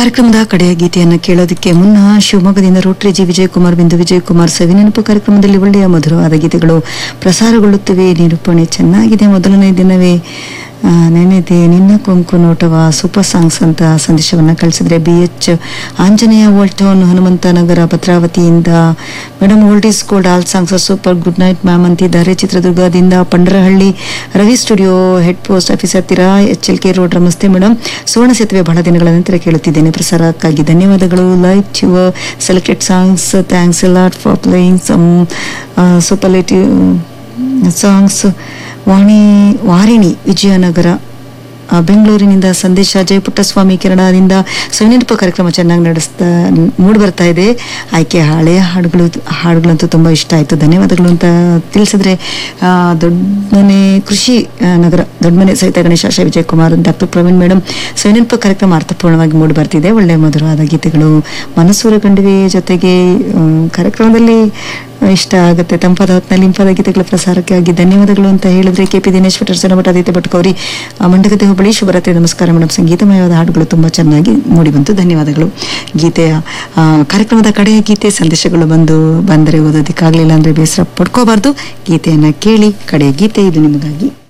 ಕಾರ್ಯಕ್ರಮದ ಕಡೆಯ ಗೀತೆಯನ್ನು ಕೇಳೋದಕ್ಕೆ ಮುನ್ನ ಶಿವಮೊಗ್ಗದಿಂದ ರೋಟ್ರಿ ಜಿ ವಿಜಯಕುಮಾರ್ ಬಿಂದು ವಿಜಯಕುಮಾರ್ ಸವಿನೆನಪು ಕಾರ್ಯಕ್ರಮದಲ್ಲಿ ಒಳ್ಳೆಯ ಮಧುರವಾದ ಗೀತೆಗಳು ಪ್ರಸಾರಗೊಳ್ಳುತ್ತವೆ ನಿರೂಪಣೆ ಚೆನ್ನಾಗಿದೆ ಮೊದಲನೇ ದಿನವೇ ಆ, ನೆನೆದೆ ನಿನ್ನ ಕೊಂಕು ನೋಟವ ಸೂಪರ್ ಸಾಂಗ್ಸ್ ಅಂತ ಸಂದೇಶವನ್ನು ಕಳಿಸಿದ್ರೆ ಬಿ ಎಚ್ ಆಂಜನೇಯ ವೋಲ್ಟೋನ್ ಹನುಮಂತ ನಗರ ಭದ್ರಾವತಿಯಿಂದ madam old is gold all songs super good night ma'am ಅಂತಿದ್ದಾರೆ ಚಿತ್ರದುರ್ಗದಿಂದ Pandarahalli Ravi studio head post office ಹತ್ತಿರ ಎಚ್ ಎಲ್ ಕೆ ರೋಡ್ ನಮಸ್ತೆ ಮೇಡಮ್ ಸುವರ್ಣ ಸೇತುವೆ ಬಹಳ ದಿನಗಳ ನಂತರ ಕೇಳುತ್ತಿದ್ದೇನೆ ಪ್ರಸಾರಕ್ಕಾಗಿ ಧನ್ಯವಾದಗಳು like your selected songs thanks lot for playing some superlative songs Vani Varini Vijayanagara ಆ, ಬೆಂಗಳೂರಿನಿಂದ ಸಂದೇಶ ಜಯಪುಟ್ಟಸ್ವಾಮಿ ಕೆನಡಾದಿಂದ ಸವಿನೆನಪ ಕಾರ್ಯಕ್ರಮ ಚೆನ್ನಾಗಿ ನಡೆಸ್ತಾ ಮೂಡಿ ಬರ್ತಾ ಇದೆ ಆಯ್ಕೆ ಹಳೆಯ ಹಾಡುಗಳು ಹಾಡುಗಳಂತೂ ತುಂಬ ಇಷ್ಟ ಆಯಿತು ಧನ್ಯವಾದಗಳು ಅಂತ ತಿಳಿಸಿದ್ರೆ ಆ, ದೊಡ್ಡಮನೆ ಕೃಷಿ ಆ, ನಗರ ದೊಡ್ಡಮನೆ ಸಹಿತ ಗಣೇಶ ಆಶಾ ವಿಜಯಕುಮಾರ್ ಡಾಕ್ಟರ್ ಪ್ರವೀಣ್ ಮೇಡಮ್ ಸವಿನೆನಪ ಕಾರ್ಯಕ್ರಮ ಅರ್ಥಪೂರ್ಣವಾಗಿ ಮೂಡಿ ಬರ್ತಿದೆ ಒಳ್ಳೆಯ ಮಧುರವಾದ ಗೀತೆಗಳು ಮನಸ್ಸೂರ ಗಂಡುವೆ ಜೊತೆಗೆ ಆ, ಕಾರ್ಯಕ್ರಮದಲ್ಲಿ ಇಷ್ಟ ಆಗುತ್ತೆ ತಂಪಾದ ಹೊತ್ತಿನಲ್ಲಿ ಇಂಪಾದ ಗೀತೆಗಳ ಪ್ರಸಾರಕ್ಕಾಗಿ ಧನ್ಯವಾದಗಳು ಅಂತ ಹೇಳಿದ್ರೆ ಕೆ ಪಿ ದಿನೇಶ್ ಭಟ್ ಅರ್ಚನಾ ಭಟ್ ಆದಿತ್ಯ ಭಟ್ ಗೌರಿ ಆ, ಮಂಡಗದ್ದೆ ಹುಬ್ಬಳ್ಳಿ ಶುಭರಾತ್ರಿ ನಮಸ್ಕಾರ ಮೇಡಮ್ ಸಂಗೀತಮಯವಾದ ಹಾಡುಗಳು ತುಂಬ ಚೆನ್ನಾಗಿ ಮೂಡಿಬಂತು ಧನ್ಯವಾದಗಳು ಗೀತೆಯ ಆ, ಕಾರ್ಯಕ್ರಮದ ಕಡೆಯ ಗೀತೆ ಸಂದೇಶಗಳು ಬಂದು ಬಂದರೆ ಓದೋದಕ್ಕಾಗಲಿಲ್ಲ ಅಂದರೆ ಬೇಸರ ಪಡ್ಕೋಬಾರ್ದು ಗೀತೆಯನ್ನು ಕೇಳಿ ಕಡೆಯ ಗೀತೆ ಇದು ನಿಮಗಾಗಿ